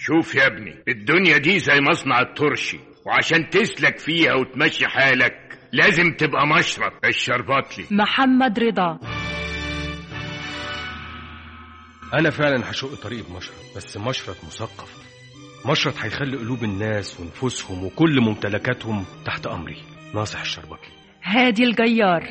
شوف يا ابني الدنيا دي زي مصنع الترشي وعشان تسلك فيها وتمشي حالك لازم تبقى مشرط الشرباطلي محمد رضا انا فعلا هشق طريقي بمشرط بس مشرط مثقف مشرط هيخلي قلوب الناس ونفوسهم وكل ممتلكاتهم تحت امري ناصح الشربطلي هادي الجيار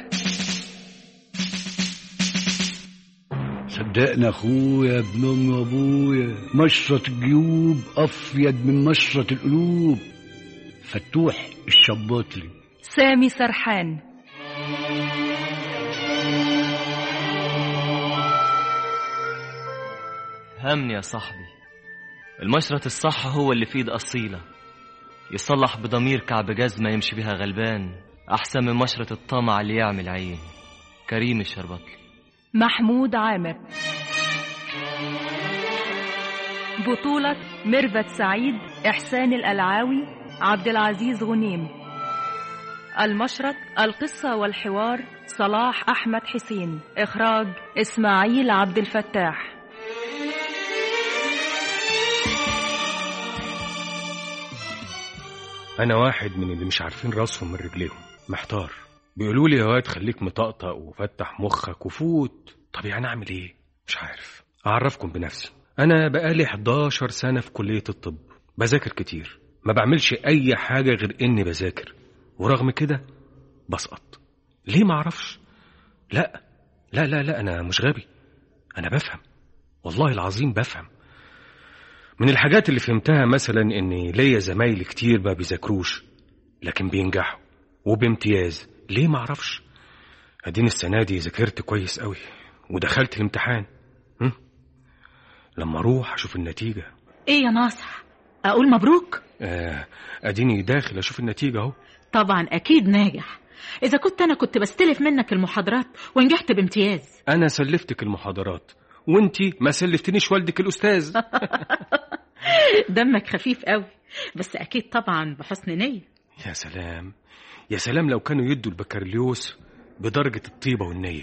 صدقنا اخويا ابن امي وابويا مشرط الجيوب افيد من مشرط القلوب فتوح الشباطلي سامي سرحان همني يا صاحبي المشرط الصح هو اللي في ايد أصيلة يصلح بضمير كعب جزمة يمشي بها غلبان أحسن من مشرط الطمع اللي يعمل عين كريم الشربطلي محمود عامر بطولة ميرفت سعيد إحسان الألعاوي عبد العزيز غنيم المشرط القصة والحوار صلاح أحمد حسين إخراج إسماعيل عبد الفتاح انا واحد من اللي مش عارفين راسهم من رجليهم محتار بيقولوا لي يا واد خليك مطقطق وفتح مخك وفوت طب يعني اعمل ايه مش عارف اعرفكم بنفسي انا بقالي 11 سنه في كليه الطب بذاكر كتير ما بعملش اي حاجه غير اني بذاكر ورغم كده بسقط ليه ما اعرفش لا لا لا لا انا مش غبي انا بفهم والله العظيم بفهم من الحاجات اللي فهمتها مثلا ان ليا زمايلي كتير ما بيذاكروش لكن بينجحوا وبامتياز ليه ما اعرفش اديني السنه دي ذاكرت كويس قوي ودخلت الامتحان هم؟ لما اروح اشوف النتيجه ايه يا ناصح اقول مبروك آه اديني داخل اشوف النتيجه اهو طبعا اكيد ناجح اذا كنت انا كنت بستلف منك المحاضرات ونجحت بامتياز انا سلفتك المحاضرات وانتي ما سلفتنيش والدك الاستاذ دمك خفيف قوي بس اكيد طبعا بحسن نيه يا سلام يا سلام لو كانوا يدوا البكالوريوس بدرجه الطيبه والنيه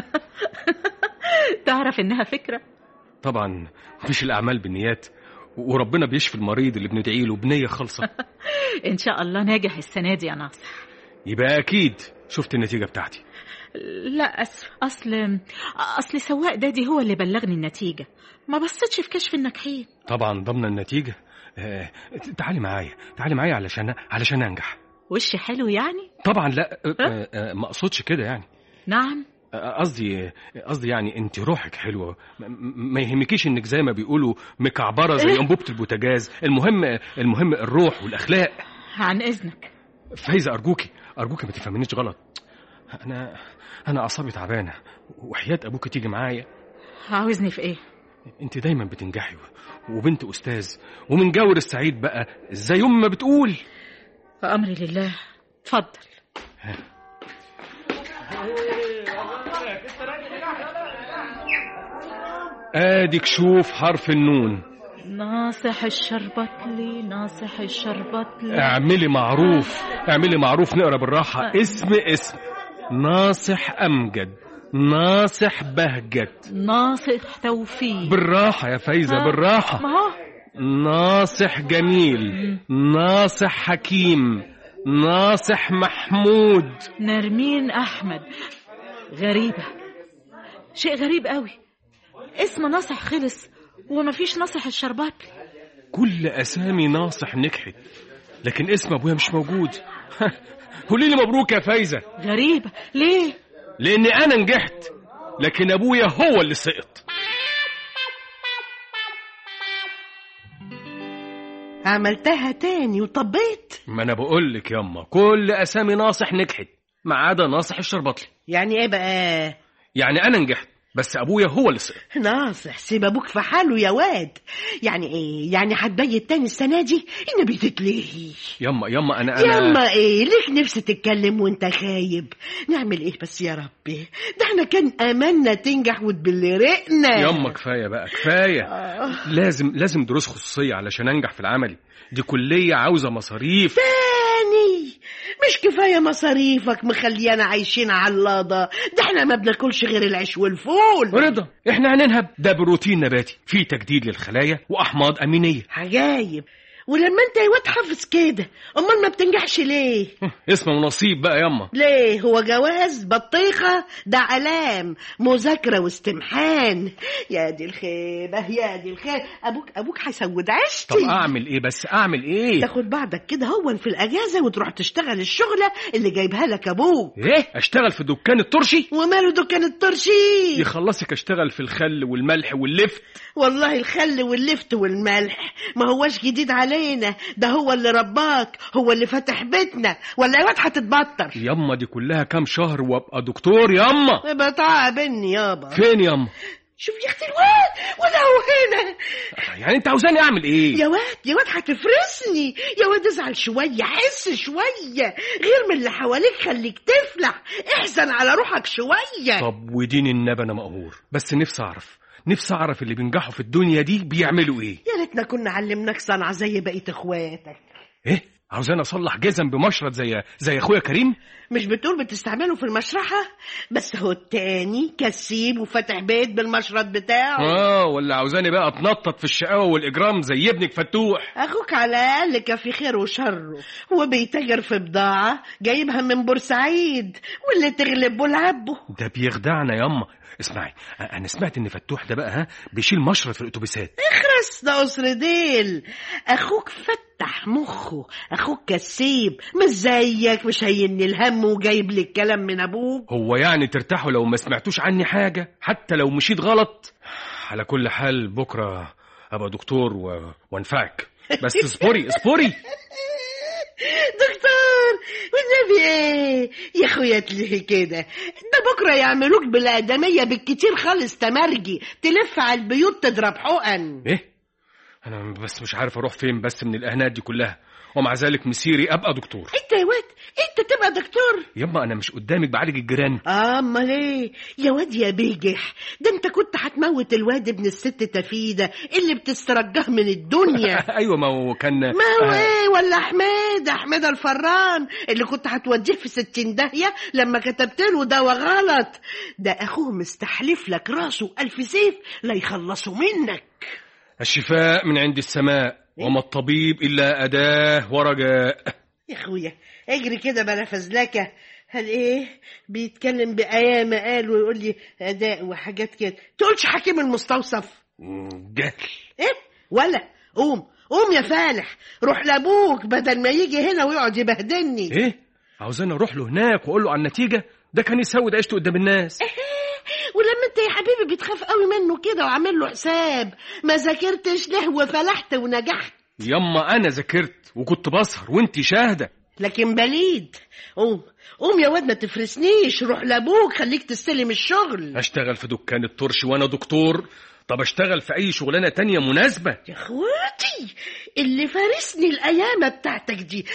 تعرف انها فكره طبعا مش الاعمال بالنيات وربنا بيشفي المريض اللي بندعي له بنيه خالصه ان شاء الله ناجح السنه دي يا ناصح يبقى اكيد شفت النتيجه بتاعتي لا اسف اصل اصل سواق دادي هو اللي بلغني النتيجه ما بصيتش في كشف الناجحين طبعا ضمن النتيجه آه تعالي معايا تعالي معايا علشان علشان انجح وش حلو يعني طبعا لا آه آه ما اقصدش كده يعني نعم قصدي قصدي يعني انت روحك حلوه ما يهمكيش انك زي ما بيقولوا مكعبره زي انبوبه البوتاجاز المهم المهم الروح والاخلاق عن اذنك فايزه ارجوكي ارجوكي ما تفهمنيش غلط انا انا اعصابي تعبانه وحياه ابوك تيجي معايا عاوزني في ايه انت دايما بتنجحي وبنت استاذ ومن جور السعيد بقى زي ام ما بتقول امري لله اتفضل اديك شوف حرف النون ناصح الشربطلي ناصح الشربطلي اعملي معروف اعملي معروف نقرا بالراحه اسم اسم ناصح امجد ناصح بهجت ناصح توفيق بالراحه يا فايزه بالراحه ما هو ناصح جميل ناصح حكيم ناصح محمود نرمين احمد غريبه شيء غريب قوي اسم ناصح خلص ومفيش ناصح الشربات كل اسامي ناصح نجحت لكن اسم ابويا مش موجود قولي لي مبروك يا فايزه غريبه ليه لاني انا نجحت لكن ابويا هو اللي سقط عملتها تاني وطبيت ما انا بقول لك ياما كل اسامي ناصح نجحت ما عدا ناصح الشربطلي يعني ايه بقى يعني انا نجحت بس ابويا هو اللي سقط ناصح سيب ابوك في حاله يا واد يعني ايه يعني هتبيت تاني السنه دي النبي تتلهي ياما ياما انا انا ياما ايه ليك نفسي تتكلم وانت خايب نعمل ايه بس يا ربي ده احنا كان املنا تنجح وتبل رقنا ياما كفايه بقى كفايه لازم لازم دروس خصوصيه علشان انجح في العملي دي كليه عاوزه مصاريف تاني مش كفايه مصاريفك مخليانا عايشين على ده احنا ما بناكلش غير العيش والفول رضا احنا هننهب ده بروتين نباتي فيه تجديد للخلايا واحماض امينيه عجايب ولما انت يا واد حافظ كده امال ما بتنجحش ليه اسمه ونصيب بقى ياما ليه هو جواز بطيخة ده علام مذاكرة واستمحان يا دي الخيبة يا دي الخير أبوك أبوك هيسود عشتي طب اعمل ايه بس اعمل ايه تاخد بعضك كده هون في الأجازة وتروح تشتغل الشغلة اللي جايبها لك أبوك ايه اشتغل في دكان الترشي وماله دكان الترشي يخلصك اشتغل في الخل والملح واللفت والله الخل واللفت والملح ما هوش جديد علينا ده هو اللي رباك هو اللي فتح بيتنا ولا يا واد هتتبطر ياما دي كلها كام شهر وابقى دكتور ياما يبقى تعبني يابا فين ياما شوف يا اختي الواد ولا هو هنا يعني انت عاوزاني اعمل ايه يا واد يا واد هتفرسني يا واد ازعل شوية حس شوية غير من اللي حواليك خليك تفلح احزن على روحك شوية طب ودين النبي انا مقهور بس نفسي اعرف نفسي اعرف اللي بينجحوا في الدنيا دي بيعملوا ايه يا ريتنا كنا علمناك صنعة زي بقية اخواتك ايه عاوزاني اصلح جزم بمشرط زي زي اخويا كريم مش بتقول بتستعمله في المشرحة بس هو التاني كسيب وفتح بيت بالمشرط بتاعه اه ولا عاوزاني بقى اتنطط في الشقاوه والاجرام زي ابنك فتوح اخوك على الاقل كان في خير وشره وبيتاجر في بضاعة جايبها من بورسعيد واللي تغلبه لعبه ده بيخدعنا ياما اسمعي انا سمعت ان فتوح ده بقى ها بيشيل مشرط في الاتوبيسات اخرس ده قصر ديل اخوك فتح مخه اخوك كسيب مش زيك مش هيني الهم وجايب لي الكلام من ابوك هو يعني ترتاحوا لو ما سمعتوش عني حاجه حتى لو مشيت غلط على كل حال بكره ابقى دكتور و... وانفعك بس اصبري اصبري دكتور والنبي ايه يا اخويا تلهي كده ده بكره يعملوك بالادميه بالكتير خالص تمرجي تلف على البيوت تضرب حقن ايه انا بس مش عارف اروح فين بس من الاهانات دي كلها ومع ذلك مسيري ابقى دكتور انت يا واد انت تبقى دكتور يما انا مش قدامك بعالج الجيران آه، امال ايه يا واد يا بيجح ده انت كنت هتموت الواد ابن الست تفيده اللي بتسترجاه من الدنيا ايوه ما هو كان ما هو آه، ايه ولا حميد حميد الفران اللي كنت هتوديه في ستين داهية لما كتبت له دواء غلط ده اخوه مستحلف لك راسه الف سيف لا يخلصوا منك الشفاء من عند السماء وما الطبيب الا اداه ورجاء يا اخويا اجري كده بلا فزلكه هل ايه بيتكلم بآيام قال ويقول لي اداء وحاجات كده تقولش حكيم المستوصف جهل ايه ولا قوم قوم يا فالح روح لابوك بدل ما يجي هنا ويقعد يبهدلني ايه عاوزاني اروح له هناك واقول له على النتيجه ده كان يسود عيشته قدام الناس ولما انت يا حبيبي بتخاف قوي منه كده وعامل له حساب ما ذاكرتش له وفلحت ونجحت يما انا ذاكرت وكنت بسهر وانتي شاهده لكن بليد قوم قوم يا واد ما تفرسنيش روح لابوك خليك تستلم الشغل اشتغل في دكان الترش وانا دكتور طب اشتغل في اي شغلانه تانية مناسبه يا اخواتي اللي فارسني الايامه بتاعتك دي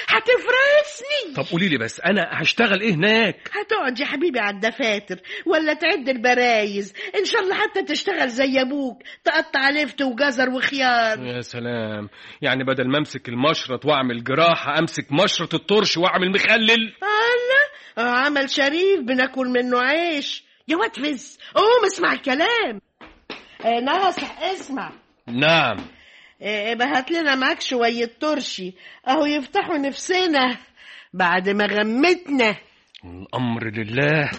هتفرسني طب قولي لي بس انا هشتغل ايه هناك هتقعد يا حبيبي على الدفاتر ولا تعد البرايز ان شاء الله حتى تشتغل زي ابوك تقطع لفت وجزر وخيار يا سلام يعني بدل ما امسك المشرط واعمل جراحه امسك مشرط الترش واعمل مخلل الله آه، عمل شريف بناكل منه عيش يا واد فز قوم اسمع الكلام آه ناصح اسمع نعم آه هات لنا معاك شوية ترشي اهو يفتحوا نفسنا بعد ما غمتنا الامر لله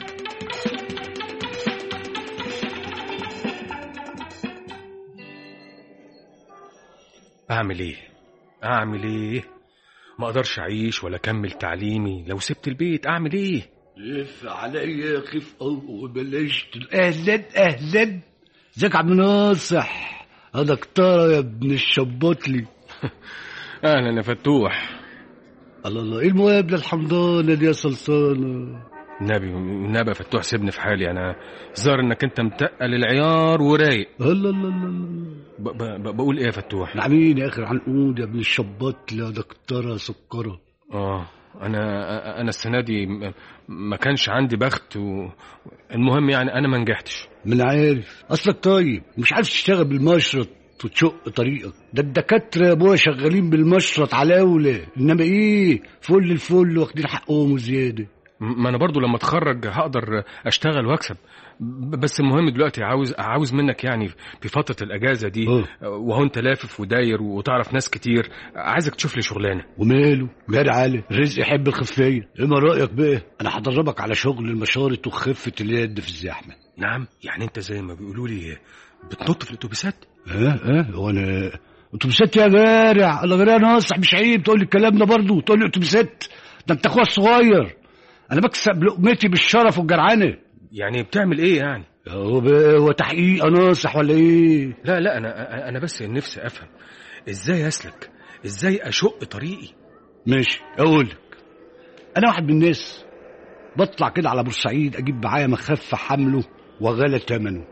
اعمل ايه اعمل ايه ما اقدرش اعيش ولا اكمل تعليمي لو سبت البيت اعمل ايه لف عليا خف وبلاش تل- اهلا اهلا ازيك يا عم ناصح يا دكتوره يا ابن الشباطلي اهلا يا فتوح الله الله ايه المقابله الحمضانه دي يا سلطانه النبي النبي يا فتوح سيبني في حالي انا ظاهر انك انت متقل العيار ورايق الله الله الله الله ب- ب- ب- بقول ايه يا فتوح نعمين يا اخي عنقود يا ابن الشباطلي يا دكتوره سكره اه انا انا السنه دي م- ما كانش عندي بخت و... المهم يعني انا ما نجحتش من عارف اصلك طيب مش عارف تشتغل بالمشرط وتشق طريقك ده الدكاترة يا ابويا شغالين بالمشرط علاولة انما ايه فل الفل واخدين حقهم وزيادة م- ما انا برضو لما اتخرج هقدر اشتغل واكسب ب- بس المهم دلوقتي عاوز عاوز منك يعني في فتره الاجازه دي اه. وهو انت لافف وداير وتعرف ناس كتير عايزك تشوف لي شغلانه وماله جاري علي رزق يحب الخفية ايه ما رأيك بقى انا هدربك على شغل المشارط وخفة اليد في الزحمة نعم يعني انت زي ما بيقولوا لي بتنط في الاتوبيسات اه اه هو انا اتوبيسات يا جارع الله جارع ناصح مش عيب تقول لي الكلام ده برضه تقول لي اتوبيسات ده انت اخويا الصغير انا بكسب لقمتي بالشرف والجرعنه يعني بتعمل ايه يعني هو بقى هو تحقيق ناصح ولا ايه لا لا انا انا بس نفسي افهم ازاي اسلك ازاي اشق طريقي ماشي اقول لك انا واحد من الناس بطلع كده على بورسعيد اجيب معايا مخفة حمله وغالى ثمنه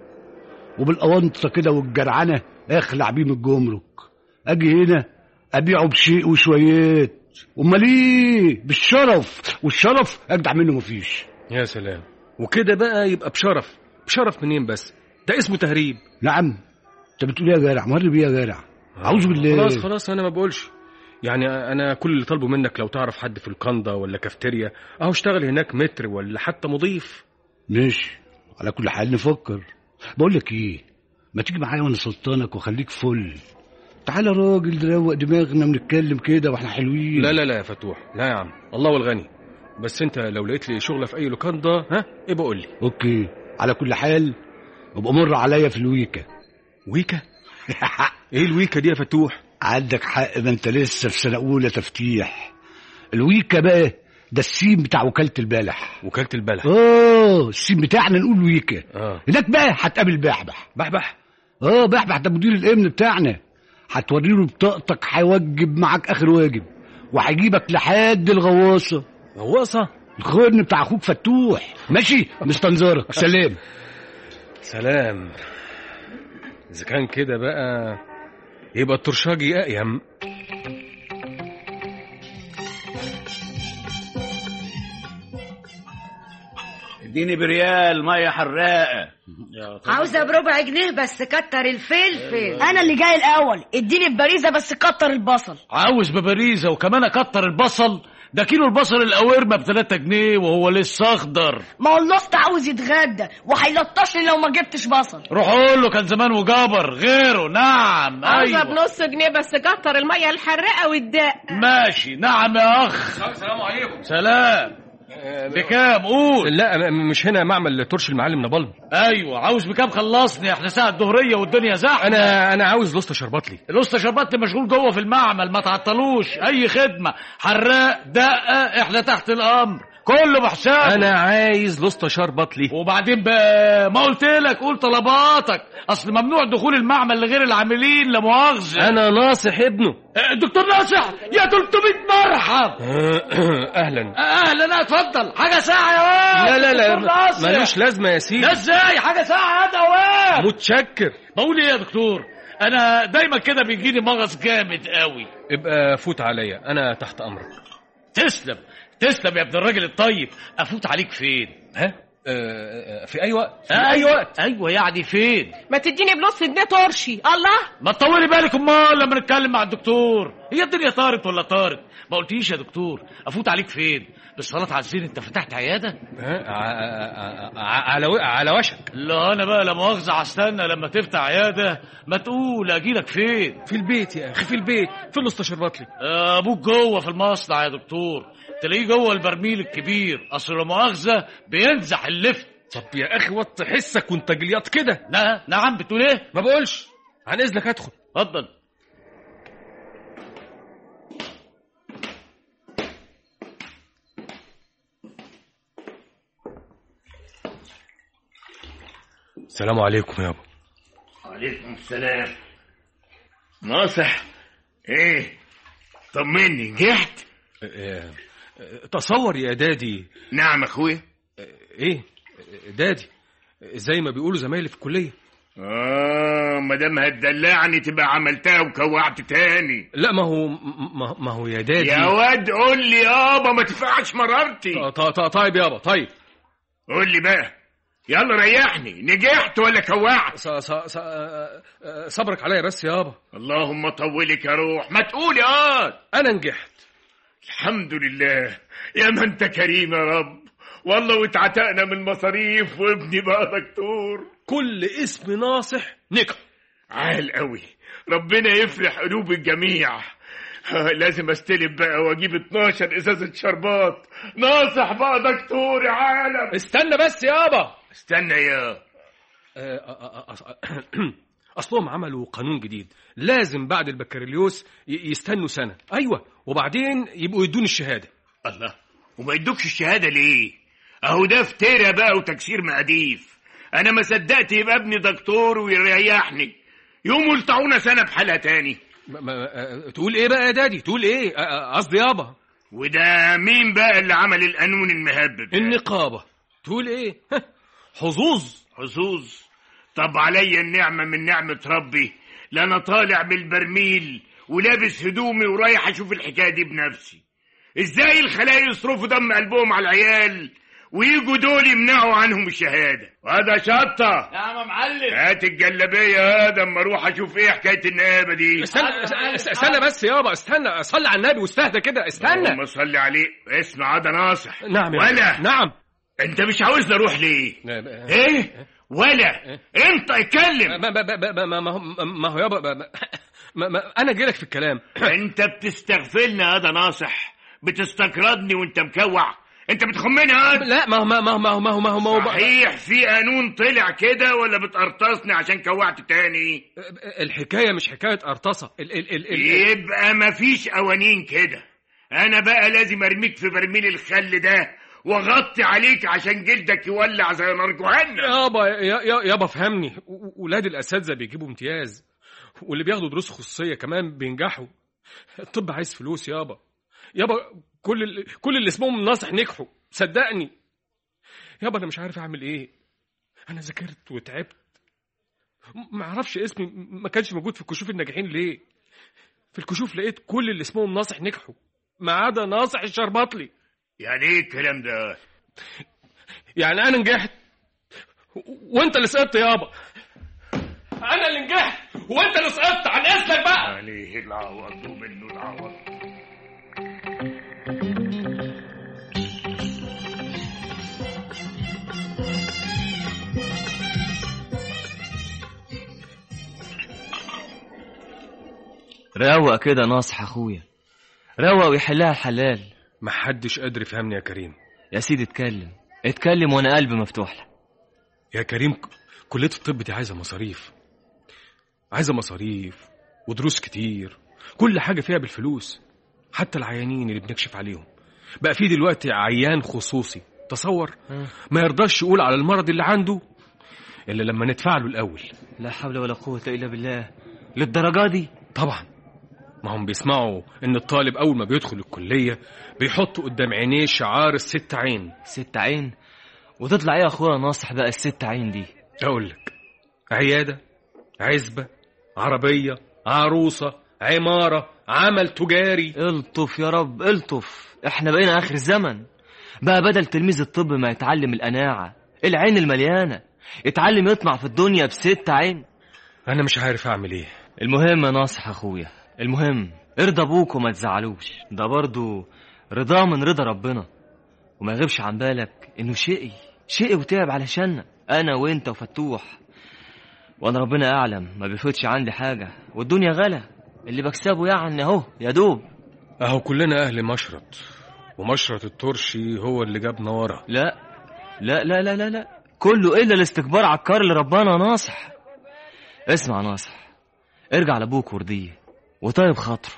وبالأونطة كده والجرعنة اخلع بيه من الجمرك اجي هنا ابيعه بشيء وشويات امال ايه بالشرف والشرف اجدع منه مفيش يا سلام وكده بقى يبقى بشرف بشرف منين بس ده اسمه تهريب نعم انت بتقول ايه يا جارع مهرب ايه يا جارع اعوذ بالله خلاص خلاص انا ما بقولش يعني انا كل اللي طالبه منك لو تعرف حد في الكندا ولا كافتيريا اهو اشتغل هناك متر ولا حتى مضيف ماشي على كل حال نفكر بقول لك ايه ما تيجي معايا وانا سلطانك واخليك فل تعالى راجل نروق دماغنا ونتكلم كده واحنا حلوين لا لا لا يا فتوح لا يا عم الله والغني بس انت لو لقيت لي شغله في اي لوكاندا ها ايه بقول لي اوكي على كل حال ابقى مر عليا في الويكا ويكا ايه الويكا دي يا فتوح عندك حق ما انت لسه في سنه اولى تفتيح الويكا بقى ده السيم بتاع وكاله البلح وكاله البلح اه السيم بتاعنا نقول ويكا اه هناك بقى هتقابل بحبح بحبح اه بحبح ده مدير الامن بتاعنا هتوري له بطاقتك هيوجب معاك اخر واجب وهيجيبك لحد الغواصه غواصه الخرن بتاع اخوك فتوح ماشي مستنظرك سلام سلام اذا كان كده بقى يبقى الترشاجي اقيم اديني بريال ميه حراقه عاوزة بربع جنيه بس كتر الفلفل انا اللي جاي الاول اديني ببريزه بس كتر البصل عاوز ببريزه وكمان اكتر البصل ده كيلو البصل القوارمه ب 3 جنيه وهو لسه اخضر ما هو النص عاوز يتغدى وهيلطشني لو ما جبتش بصل روح قول له كان زمان وجبر غيره نعم عاوزة ايوه بنص جنيه بس كتر المية الحراقة والدق ماشي نعم يا اخ السلام عليكم سلام بكام قول لا م- مش هنا معمل ترش المعلم نبلب ايوه عاوز بكام خلصني احنا ساعه الظهريه والدنيا زحمه انا انا عاوز لسته شربطلي الاسطى شربات مشغول جوه في المعمل ما تعطلوش اي خدمه حراق دقه احنا تحت الامر كله بحسابه انا عايز لسته شربطلي وبعدين بقى ما قلت لك قول طلباتك اصل ممنوع دخول المعمل لغير العاملين لا مؤاخذه انا ناصح ابنه الدكتور ناصح يا 300 مرحب اهلا اهلا اتفضل حاجه ساعه يا واد لا لا دكتور لا ناصح. ملوش لازمه يا سيدي لا ازاي حاجه ساعه هذا واد متشكر بقول ايه يا دكتور انا دايما كده بيجيني مغص جامد قوي ابقى فوت عليا انا تحت امرك تسلم تسلم يا ابن الراجل الطيب افوت عليك فين ها آه، في اي وقت في اي وقت ايوه يعني فين ما تديني بنص جنيه ترشي الله ما تطولي بالك امال لما نتكلم مع الدكتور هي الدنيا طارت ولا طارت ما قلتيش يا دكتور افوت عليك فين بالصلاه على الزين انت فتحت عياده ها؟ ع- ع- ع- على و- على وشك لا انا بقى لا مؤاخذه هستنى لما تفتح عياده ما تقول اجيلك فين في البيت يا اخي في البيت في الاسطى شربطلي آه، ابوك جوه في المصنع يا دكتور تلاقيه جوه البرميل الكبير اصل لا مؤاخذه بينزح اللفت طب يا اخي وط حسك وانت جلياط كده نا- نعم بتقول ايه ما بقولش عن اذنك ادخل اتفضل السلام عليكم يابا عليكم السلام ناصح ايه طمني نجحت آه، آه، تصور يا دادي نعم اخويا ايه دادي زي ما بيقولوا زمايلي في الكليه اه ما دام هتدلعني تبقى عملتها وكوعت تاني لا ما هو ما, ما هو يا دادي يا واد قول لي يابا ما تدفعش مرارتي ط- ط- ط- طيب يابا طيب قول لي بقى يلا ريحني نجحت ولا كوعت ص... ص... ص... آه، آه، صبرك عليا بس يابا اللهم طولك يا روح ما تقول يا انا نجحت الحمد لله يا ما انت كريم يا رب والله واتعتقنا من مصاريف وابني بقى دكتور كل اسم ناصح نجح عال قوي ربنا يفرح قلوب الجميع آه، لازم استلم بقى واجيب 12 ازازه شربات ناصح بقى دكتور يا عالم استنى بس يابا استنى يا آه، آه، آه، آه، اصلهم عملوا قانون جديد لازم بعد البكالوريوس ي- يستنوا سنه ايوه وبعدين يبقوا يدوني الشهاده الله وما يدوكش الشهاده ليه اهو ده فترة بقى وتكسير مقاديف انا ما صدقت يبقى ابني دكتور ويريحني يوم ولتعونا سنه بحالها تاني ما ما آه، تقول ايه بقى يا دادي تقول ايه آه، آه، قصدي يابا وده مين بقى اللي عمل القانون المهبب ده؟ النقابه تقول ايه حظوظ حظوظ طب عليا النعمة من نعمة ربي لا أنا طالع بالبرميل ولابس هدومي ورايح أشوف الحكاية دي بنفسي إزاي الخلايا يصرفوا دم قلبهم على العيال ويجوا دول يمنعوا عنهم الشهادة وهذا شطة يا عم معلم هات الجلابية هذا اما اروح اشوف ايه حكاية النقابة دي استنى است- استنى بس يابا استنى صلي على النبي واستهدى كده استنى اللهم صل عليه اسمع هذا ناصح نعم يا ولا نعم انت مش عاوزني اروح ليه ايه ولا انت اتكلم ما ما ما ما ما هو- ما هو يابا ما- ما- ما ما انا جايلك في الكلام انت بتستغفلنا هذا ناصح بتستكردني وانت مكوع انت بتخمني هذا لا ما هو ما هو ما هو ما هو ما هو ما هو بقى- صحيح في قانون طلع كده ولا بتقرطصني عشان كوعت تاني الحكايه مش حكايه قرطصه ال ال ال ال يبقى مفيش قوانين كده انا بقى لازم ارميك في برميل الخل ده واغطي عليك عشان جلدك يولع زي نار جهنم يابا يا يا يابا فهمني و- ولاد الاساتذه بيجيبوا امتياز واللي بياخدوا دروس خصوصيه كمان بينجحوا الطب عايز فلوس يابا يابا كل اللي كل اللي اسمهم ناصح نجحوا صدقني يابا انا مش عارف اعمل ايه انا ذاكرت وتعبت م- ما اعرفش اسمي م- ما كانش موجود في كشوف الناجحين ليه في الكشوف لقيت كل اللي اسمهم ناصح نجحوا ما عدا ناصح الشربطلي يعني ايه الكلام ده يعني انا نجحت و- وانت اللي سقطت يابا انا اللي نجحت وانت اللي سقطت عن اذنك بقى عليه العوض ومنه العوض روق كده ناصح اخويا روق ويحلها الحلال محدش قادر يفهمني يا كريم يا سيدي اتكلم اتكلم وانا قلبي مفتوح لك يا كريم ك- كلية الطب دي عايزة مصاريف عايزة مصاريف ودروس كتير كل حاجة فيها بالفلوس حتى العيانين اللي بنكشف عليهم بقى في دلوقتي عيان خصوصي تصور ما يرضاش يقول على المرض اللي عنده إلا لما ندفع له الأول لا حول ولا قوة إلا بالله للدرجة دي طبعا ما هم بيسمعوا إن الطالب أول ما بيدخل الكلية بيحط قدام عينيه شعار الست عين ست عين وتطلع ايه يا اخويا ناصح بقى الست عين دي أقول لك عيادة عزبة عربية عروسة عمارة عمل تجاري الطف يا رب الطف احنا بقينا اخر الزمن بقى بدل تلميذ الطب ما يتعلم القناعة العين المليانة يتعلم يطمع في الدنيا بست عين أنا مش عارف أعمل إيه المهم يا ناصح اخويا المهم ارضى ابوك وما تزعلوش ده برضو رضا من رضا ربنا وما يغيبش عن بالك انه شقي شقي وتعب علشاننا انا وانت وفتوح وانا ربنا اعلم ما بيفوتش عندي حاجه والدنيا غلا اللي بكسبه يعني اهو يا دوب أهو كلنا أهل مشرط ومشرط الترشي هو اللي جابنا ورا لا لا لا لا لا لا كله الا الاستكبار على الكار اللي ربنا ناصح اسمع ناصح ارجع لابوك وارضيه وطيب خاطره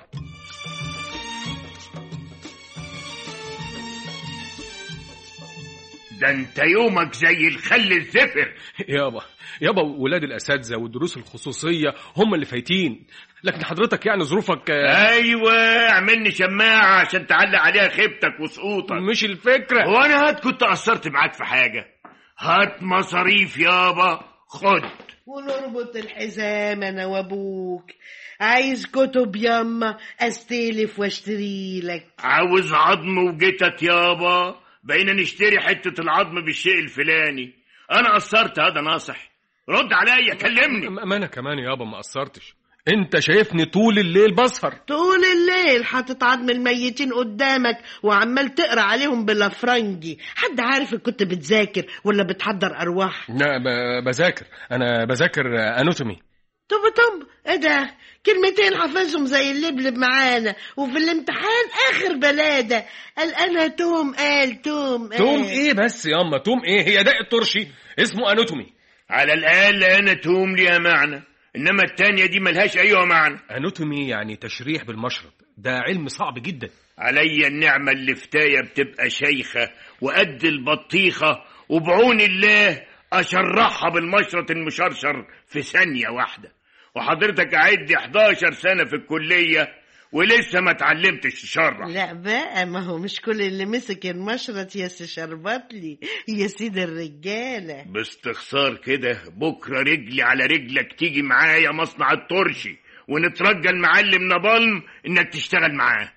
ده انت يومك زي الخل الزفر يابا يابا ولاد الأساتذة والدروس الخصوصية هم اللي فايتين لكن حضرتك يعني ظروفك آه، ايوه اعملني شماعة عشان تعلق عليها خيبتك وسقوطك مش الفكرة هو انا هات كنت قصرت معاك في حاجة هات مصاريف يابا خد ونربط الحزام انا وابوك عايز كتب ياما استلف واشتري لك عاوز عظم وجتت يابا بقينا نشتري حتة العظم بالشيء الفلاني انا قصرت هذا ناصح رد عليا كلمني ما انا كمان يابا ما قصرتش انت شايفني طول الليل بسهر طول الليل حاطط عظم الميتين قدامك وعمال تقرا عليهم بالافرنجي حد عارف إن كنت بتذاكر ولا بتحضر ارواح لا ب- بذاكر انا بذاكر اناتومي طب طب ايه ده كلمتين حافظهم زي اللبلب معانا وفي الامتحان اخر بلاده قال انا توم قال توم قال توم ايه بس ياما توم ايه هي داء الترشي اسمه اناتومي على الاقل انا توم ليها معنى انما التانية دي ملهاش ايوه معنى اناتومي يعني تشريح بالمشرط ده علم صعب جدا عليا النعمة اللي فتاية بتبقى شيخة وقد البطيخة وبعون الله أشرحها بالمشرط المشرشر في ثانية واحدة وحضرتك قاعد 11 سنة في الكلية ولسه ما اتعلمتش تشرح لا بقى ما هو مش كل اللي مسك المشرط يا سي شربطلي يا سيد الرجاله باستخسار كده بكرة رجلي على رجلك تيجي معايا مصنع الترشي ونترجى المعلم نبالم انك تشتغل معاه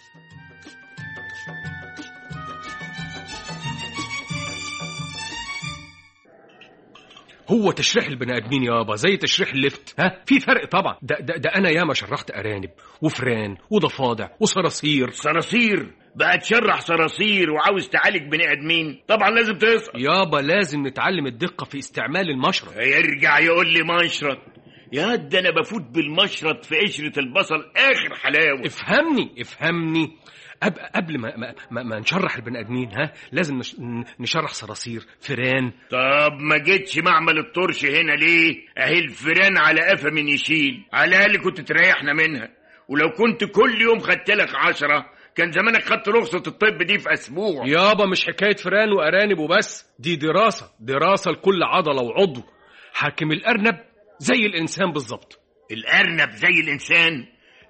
هو تشريح البني ادمين يابا زي تشريح اللفت ها في فرق طبعا ده, ده, ده انا ياما شرحت ارانب وفران وضفادع وصراصير صراصير بقى تشرح صراصير وعاوز تعالج بني ادمين طبعا لازم تسقط يابا لازم نتعلم الدقه في استعمال المشرط يرجع يقول لي مشرط يا ده انا بفوت بالمشرط في قشرة البصل اخر حلاوة افهمني افهمني أب قبل ما, ما, ما, ما نشرح البني ادمين ها لازم نش نشرح صراصير فيران طب ما جيتش معمل الطرش هنا ليه اهي الفيران على قفا من يشيل على الاقل كنت تريحنا منها ولو كنت كل يوم خدت لك عشرة كان زمانك خدت رخصة الطب دي في اسبوع يابا مش حكايه فيران وارانب وبس دي دراسه دراسه لكل عضله وعضو حاكم الارنب زي الانسان بالظبط الارنب زي الانسان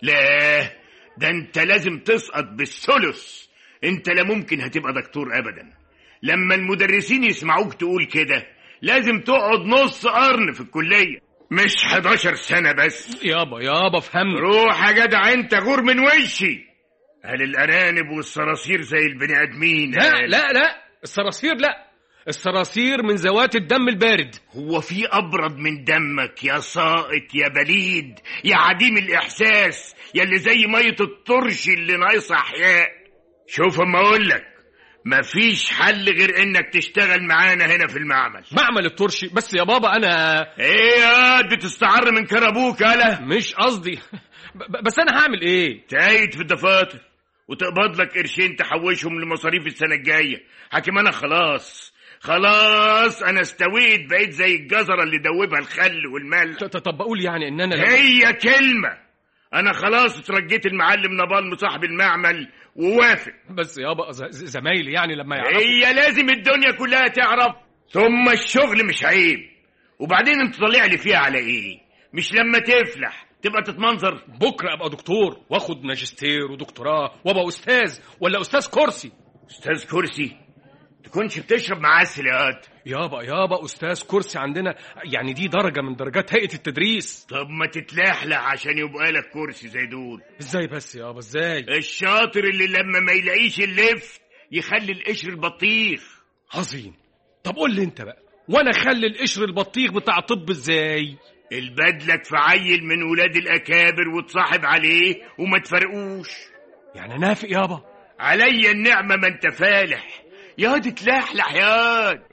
لا ده انت لازم تسقط بالثلث انت لا ممكن هتبقى دكتور ابدا لما المدرسين يسمعوك تقول كده لازم تقعد نص قرن في الكلية مش 11 سنة بس يابا يابا فهمني روح يا جدع انت غور من وشي هل الارانب والصراصير زي البني ادمين لا هل- لا لا الصراصير لا الصراصير من ذوات الدم البارد هو في ابرد من دمك يا ساقط يا بليد يا عديم الاحساس يا اللي زي ميه الطرش اللي ناقصه احياء شوف اما اقول لك مفيش حل غير انك تشتغل معانا هنا في المعمل معمل الترشي بس يا بابا انا ايه يا قد تستعر من كربوك يالا مش قصدي ب- بس انا هعمل ايه تعيد في الدفاتر وتقبض لك قرشين تحوشهم لمصاريف السنه الجايه حكيم انا خلاص خلاص انا استويت بقيت زي الجزره اللي دوبها الخل والملح ط- طب بقول يعني ان انا لو- هي كلمة أنا خلاص اترجيت المعلم نبال صاحب المعمل ووافق بس يابا ز- ز- زمايلي يعني لما يعرفوا هي لازم الدنيا كلها تعرف ثم الشغل مش عيب وبعدين انت طالع لي فيها على ايه مش لما تفلح تبقى تتمنظر بكره ابقى دكتور واخد ماجستير ودكتوراه وابقى استاذ ولا استاذ كرسي استاذ كرسي تكونش بتشرب معسل يا قد يابا يابا استاذ كرسي عندنا يعني دي درجه من درجات هيئه التدريس طب ما تتلحلح عشان يبقى لك كرسي زي دول ازاي بس يابا ازاي الشاطر اللي لما ما يلاقيش اللف يخلي القشر البطيخ عظيم طب قول لي انت بقى وانا اخلي القشر البطيخ بتاع طب ازاي البدلك في عيل من ولاد الأكابر وتصاحب عليه وما تفرقوش يعني نافق يابا عليا النعمة ما انت فالح ياض تلحلح ياض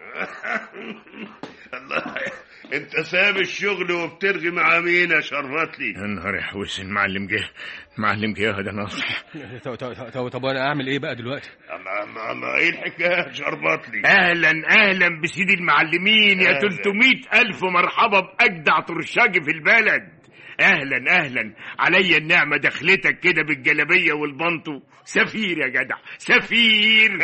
الله انت ساب الشغل وبترغي مع مين يا شرطلي يا نهار يا حوس المعلم جه المعلم جه يا ده ناصح طب, طب, طب, طب انا اعمل ايه بقى دلوقتي الله الله الله ايه الحكايه يا شربطلي اهلا اهلا بسيدي المعلمين يا أهلاً. 300 الف مرحبا باجدع طرشاجي في البلد اهلا اهلا عليا النعمه دخلتك كده بالجلابيه والبنطو سفير يا جدع سفير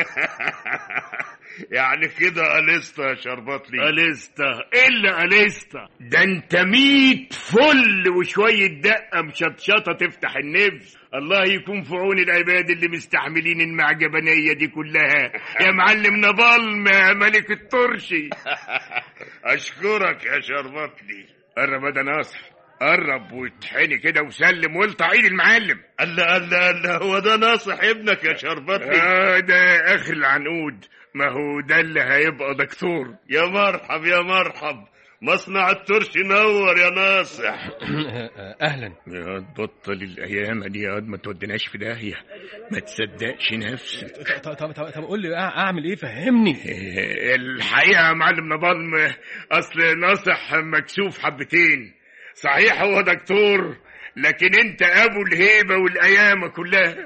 يعني كده ألستا يا شربطلي أليستا إلا أليستا ده أنت ميت فل وشوية دقة مشطشطة تفتح النفس الله يكون في عون العباد اللي مستحملين المعجبانية دي كلها يا معلم نبال يا ملك الطرشي أشكرك يا شربطلي قرب ده ناصح قرب واتحني كده وسلم والطع ايد المعلم الله الله الله هو ده ناصح ابنك يا شربتي آه ده اخر العنقود ما هو ده اللي هيبقى دكتور يا مرحب يا مرحب مصنع الترش نور يا ناصح اهلا يا بطل الايام دي يا واد ما توديناش في داهيه ما تصدقش نفسك طب طب طب, طب قول لي اعمل ايه فهمني الحقيقه يا معلم نضال اصل ناصح مكسوف حبتين صحيح هو دكتور لكن انت ابو الهيبه والايامه كلها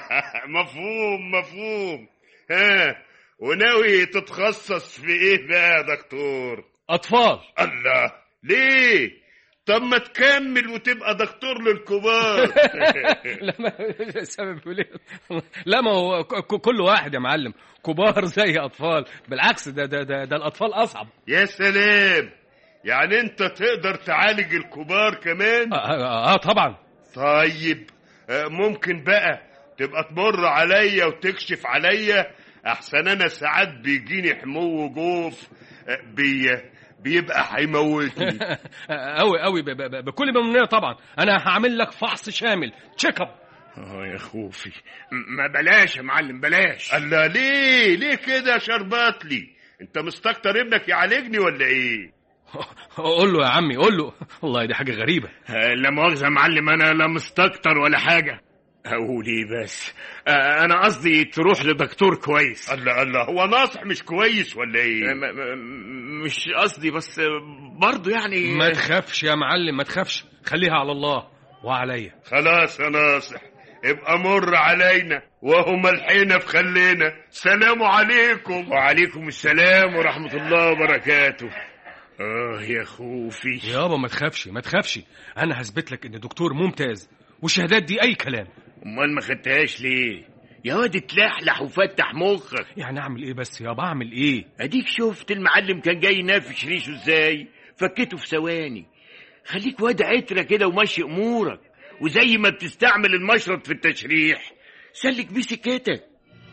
مفهوم مفهوم ها وناوي تتخصص في ايه بقى يا دكتور اطفال الله ليه طب ما تكمل وتبقى دكتور للكبار لا ما السبب ليه لا ما هو ك- كل واحد يا معلم كبار زي اطفال بالعكس ده ده ده, ده الاطفال اصعب يا سلام يعني انت تقدر تعالج الكبار كمان اه, آه, آه طبعا طيب آه، ممكن بقى تبقى تمر عليا وتكشف عليا احسن انا ساعات بيجيني حمو جوف آه، بي بيبقى هيموتني قوي قوي بكل ممنوع طبعا انا هعمل لك فحص شامل تشيك اب اه يا خوفي م- ما بلاش يا معلم بلاش الله ليه ليه كده يا شرباتلي انت مستكتر ابنك يعالجني ولا ايه قول له يا عمي قول له والله دي حاجه غريبه آه، لا مؤاخذة يا معلم أنا لا مستكتر ولا حاجة أقول إيه بس آه، أنا قصدي تروح لدكتور كويس الله الله هو ناصح مش كويس ولا ايه آه، م- م- مش قصدي بس برضه يعني ما تخافش يا معلم ما تخافش خليها على الله وعليا خلاص يا ناصح ابقى مر علينا وهو ملحينا في خلينا سلام عليكم وعليكم السلام ورحمة الله وبركاته آه يا خوفي يابا ما تخافش ما تخافش انا هثبت لك ان دكتور ممتاز والشهادات دي اي كلام أمال ما خدتهاش ليه يا واد اتلحلح وفتح مخك يعني اعمل ايه بس يابا اعمل ايه اديك شفت المعلم كان جاي ينافش ريشه ازاي فكيته في ثواني خليك واد عترة كده ومشي امورك وزي ما بتستعمل المشرط في التشريح سلك بيه سكتك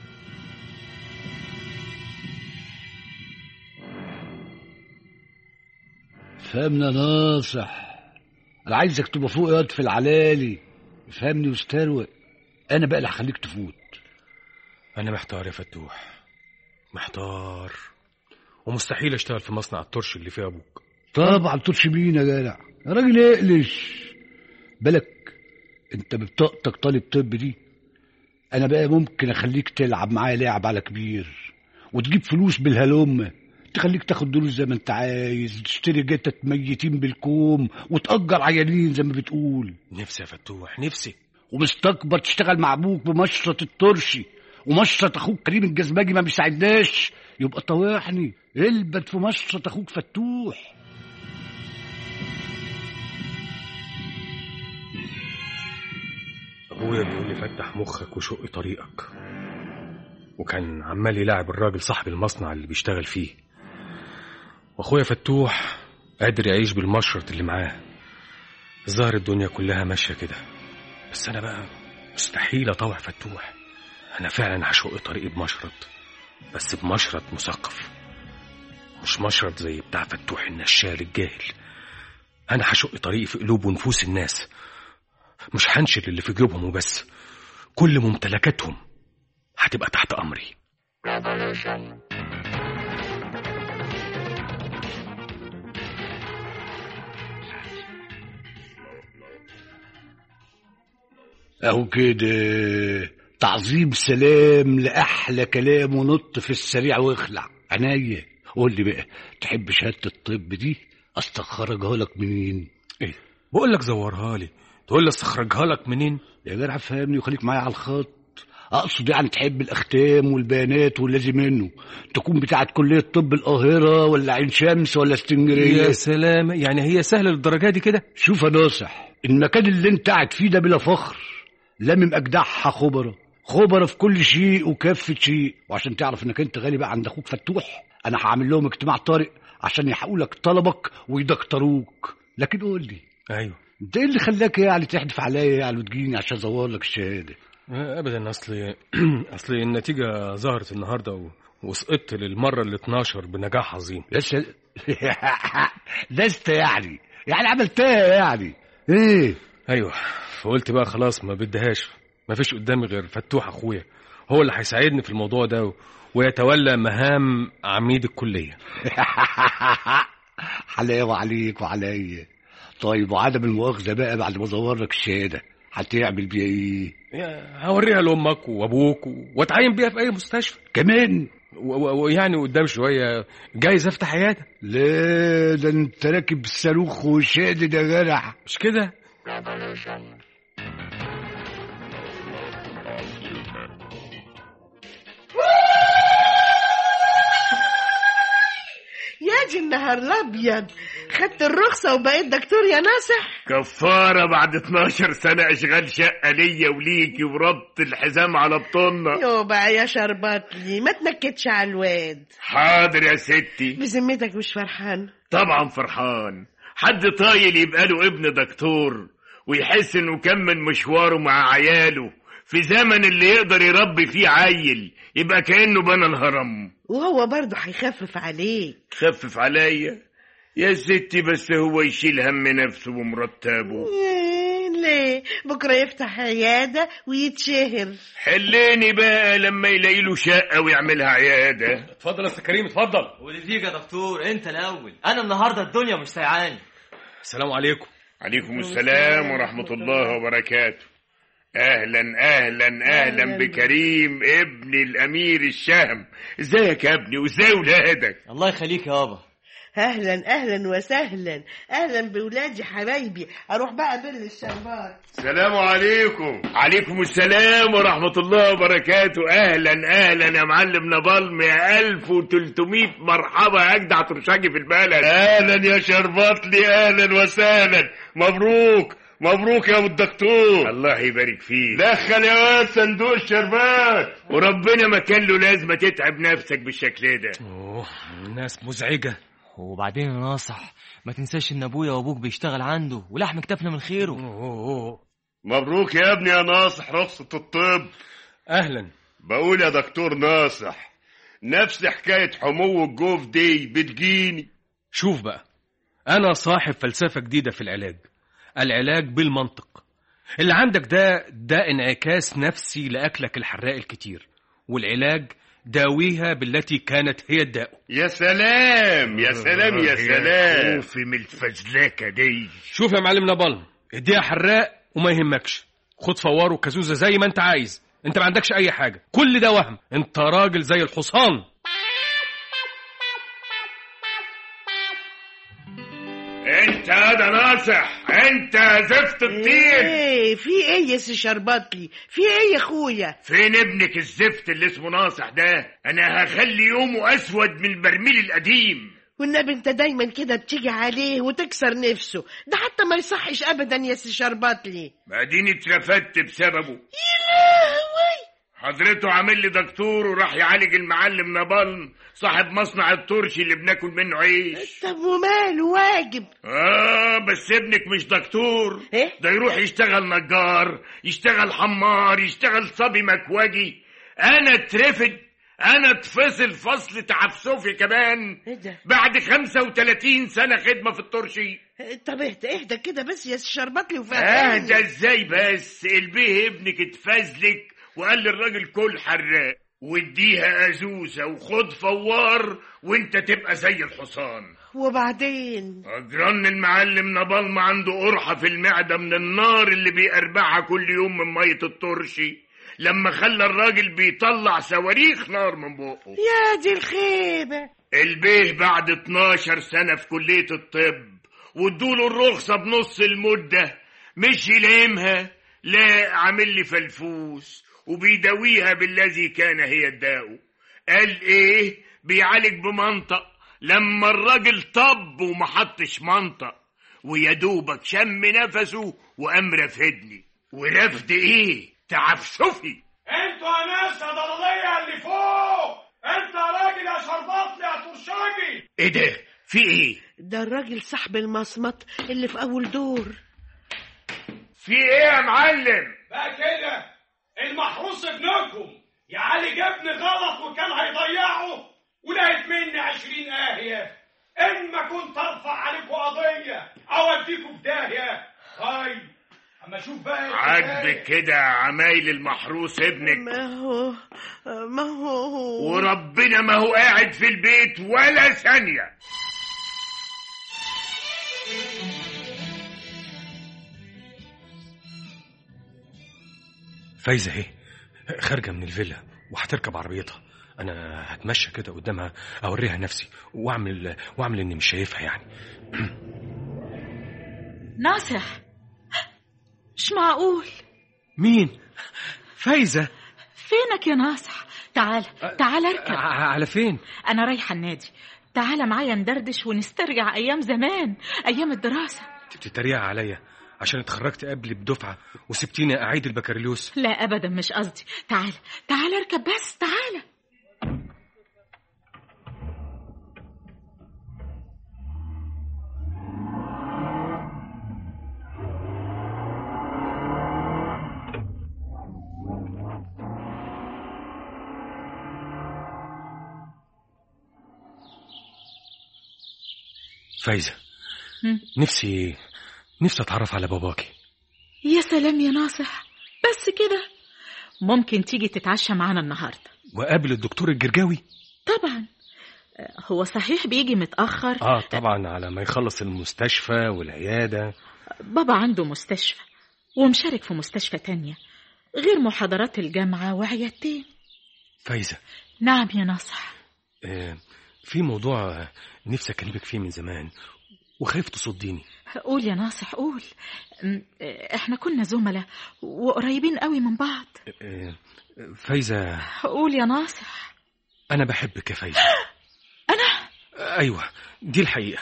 فهمنا ناصح انا عايزك تبقى فوق ياض في العلالي فهمني واستروق انا بقى اللي هخليك تفوت انا محتار يا فتوح محتار ومستحيل اشتغل في مصنع الترش اللي فيه ابوك طبعا ترش بينا يا جدع يا راجل اقلش بالك انت ببطاقتك طالب طب دي انا بقى ممكن اخليك تلعب معايا لعب على كبير وتجيب فلوس بالهلومه تخليك تاخد دروس زي ما انت عايز تشتري جتت ميتين بالكوم وتأجر عيانين زي ما بتقول نفسي يا فتوح نفسي ومستكبر تشتغل مع ابوك بمشرط الترشي ومشرط اخوك كريم الجزماجي ما بيساعدناش يبقى طواحني البت في مشرط اخوك فتوح ابويا بيقول لي فتح مخك وشق طريقك وكان عمال يلاعب الراجل صاحب المصنع اللي بيشتغل فيه واخويا فتوح قادر يعيش بالمشرط اللي معاه الظاهر الدنيا كلها ماشيه كده بس انا بقى مستحيل اطوع فتوح انا فعلا هشق طريقي بمشرط بس بمشرط مثقف مش مشرط زي بتاع فتوح النشال الجاهل انا هشق طريقي في قلوب ونفوس الناس مش هنشل اللي في جيوبهم وبس كل ممتلكاتهم هتبقى تحت امري اهو كده تعظيم سلام لاحلى كلام ونط في السريع واخلع عينيا قول لي بقى تحب شهاده الطب دي استخرجها لك منين ايه بقول لك زورها لي تقول لي استخرجها لك منين يا جدع فهمني وخليك معايا على الخط اقصد يعني تحب الاختام والبيانات واللازم منه تكون بتاعت كليه طب القاهره ولا عين شمس ولا اسكندريه يا سلام يعني هي سهله للدرجه دي كده شوف يا ناصح المكان اللي انت قاعد فيه ده بلا فخر لامم اجدعها خبره خبره في كل شيء وكافه شيء وعشان تعرف انك انت غالي بقى عند اخوك فتوح انا هعمل لهم اجتماع طارئ عشان يحققوا لك طلبك ويدكتروك لكن قول لي ايوه انت ايه اللي خلاك يعني تحدف عليا يعني وتجيني عشان ازور لك الشهاده ابدا اصل اصل النتيجه ظهرت النهارده و... وسقطت للمره ال 12 بنجاح عظيم يا سل... لست يعني يعني عملتها يعني ايه ايوه فقلت بقى خلاص ما بدهاش ما فيش قدامي غير فتوح اخويا هو اللي هيساعدني في الموضوع ده و... ويتولى مهام عميد الكليه حلاوة عليك وعليا طيب وعدم المؤاخذة بقى بعد ما ازور لك الشهادة هتعمل بيها ايه؟ يا- هوريها لامك وابوك و... واتعين بيها في اي مستشفى كمان و- و- ويعني قدام شويه جايز افتح عياده لا ده انت راكب الصاروخ وشادد يا جدع مش كده يا دي النهار الابيض خدت الرخصة وبقيت دكتور يا ناصح كفارة بعد 12 سنة اشغال شقة ليا وليكي وربط الحزام على بطننا يو بقى يا شربطلي ما تنكدش على الواد حاضر يا ستي بذمتك مش فرحان طبعا فرحان حد طايل يبقى له ابن دكتور ويحس انه كمل مشواره مع عياله في زمن اللي يقدر يربي فيه عيل يبقى كأنه بنى الهرم وهو برضه هيخفف عليك خفف عليا يا ستي بس هو يشيل هم نفسه ومرتبه إيه، ليه بكرة يفتح عيادة ويتشهر حليني بقى لما يلاقي له شقة ويعملها عيادة اتفضل يا أستاذ كريم اتفضل واللي فيك يا دكتور انت الاول انا النهارده الدنيا مش سايعاني السلام عليكم عليكم السلام ورحمة الله وبركاته أهلا أهلا أهلا أهلاً. بكريم ابن الأمير الشهم ازيك يا ابني وازاي ولادك الله يخليك يابا اهلا اهلا وسهلا اهلا بولادي حبايبي اروح بقى بل الشربات السلام عليكم عليكم السلام ورحمة الله وبركاته أهلا أهلا يا معلم نبالم يا ألف وتلتمية مرحبا يا أجدع ترشاجي في البلد اهلا يا شربطلي اهلا وسهلا مبروك مبروك يا ابو الدكتور الله يبارك فيك دخل يا واد صندوق الشربات وربنا ما كان له لازمة تتعب نفسك بالشكل ده اوه الناس مزعجه وبعدين يا ناصح ما تنساش ان ابويا وابوك بيشتغل عنده ولحم كتافنا من خيره أوه. مبروك يا ابني يا ناصح رخصة الطب اهلا بقول يا دكتور ناصح نفس حكاية حمو الجوف دي بتجيني شوف بقى انا صاحب فلسفه جديده في العلاج العلاج بالمنطق اللي عندك ده ده انعكاس نفسي لاكلك الحراق الكتير والعلاج داويها بالتي كانت هي الداء يا سلام يا سلام يا سلام خوفي من الفزلكة دي شوف يا معلم نبال اديها حراق وما يهمكش خد فوار وكازوزه زي ما انت عايز انت ما عندكش اي حاجه كل ده وهم انت راجل زي الحصان انت هذا ناصح انت زفت الطين ايه في ايه يا سي شربطلي في ايه يا اخويا فين ابنك الزفت اللي اسمه ناصح ده انا هخلي يومه اسود من البرميل القديم والنبي انت دايما كده بتيجي عليه وتكسر نفسه ده حتى ما يصحش ابدا يا سي شربطلي بعدين اترفدت بسببه يا لهوي حضرته عامل لي دكتور وراح يعالج المعلم نبال صاحب مصنع الترشي اللي بناكل منه عيش طب وماله واجب اه بس ابنك مش دكتور إيه؟ ده يروح يشتغل نجار يشتغل حمار يشتغل صبي مكواجي انا اترفد انا اتفصل فصل تعفسفي كمان ايه ده بعد 35 سنة خدمة في الترشي طب اهدى اهدى كده بس يا سي شربطلي اهدى وفهمني ازاي بس البيه ابنك اتفزلك وقال للراجل كل حراق واديها ازوزه وخد فوار وانت تبقى زي الحصان وبعدين أجران المعلم نبال عنده قرحة في المعدة من النار اللي بيقربعها كل يوم من مية الترشي لما خلى الراجل بيطلع صواريخ نار من بقه يا دي الخيبة البيه بعد 12 سنة في كلية الطب وادوله الرخصة بنص المدة مش يلامها لا عامل لي فلفوس وبيداويها بالذي كان هي الداء قال ايه بيعالج بمنطق لما الراجل طب وما حطش منطق ويا دوبك شم نفسه وقام رافدني ورفد ايه تعفسفي انتوا يا ناس يا ضلالية اللي فوق انت يا راجل يا شربطلي يا ترشاجي ايه ده في ايه ده الراجل صاحب المصمت اللي في اول دور في ايه يا معلم بقى كده المحروس ابنكم يعالج ابن غلط وكان هيضيعه ولقيت مني عشرين آهية إن ما كنت أرفع عليكم قضية أو أديكم في داهية هاي اما اشوف بقى عاجبك كده يا عمايل المحروس ابنك ما هو ما هو وربنا ما هو قاعد في البيت ولا ثانية فايزة اهي خارجة من الفيلا وهتركب عربيتها انا هتمشى كده قدامها اوريها نفسي واعمل واعمل اني مش شايفها يعني ناصح مش معقول مين فايزة فينك يا ناصح تعال تعال اركب ع- على فين انا رايحه النادي تعال معايا ندردش ونسترجع ايام زمان ايام الدراسه انت بتتريق عليا عشان اتخرجت قبل بدفعة وسبتيني اعيد البكالوريوس لا ابدا مش قصدي تعال تعال اركب بس تعال فايزة هم. نفسي نفسي اتعرف على باباكي يا سلام يا ناصح بس كده ممكن تيجي تتعشى معانا النهارده وقابل الدكتور الجرجاوي طبعا آه، هو صحيح بيجي متأخر اه طبعا على ما يخلص المستشفى والعيادة بابا عنده مستشفى ومشارك في مستشفى تانية غير محاضرات الجامعة وعيادتين فايزة نعم يا ناصح آه في موضوع آه، نفسي اكلمك فيه من زمان وخايف تصديني قول يا ناصح قول م- احنا كنا زملاء وقريبين قوي من بعض آه فايزة قول يا ناصح انا بحبك يا فايزة انا آه، ايوه دي الحقيقة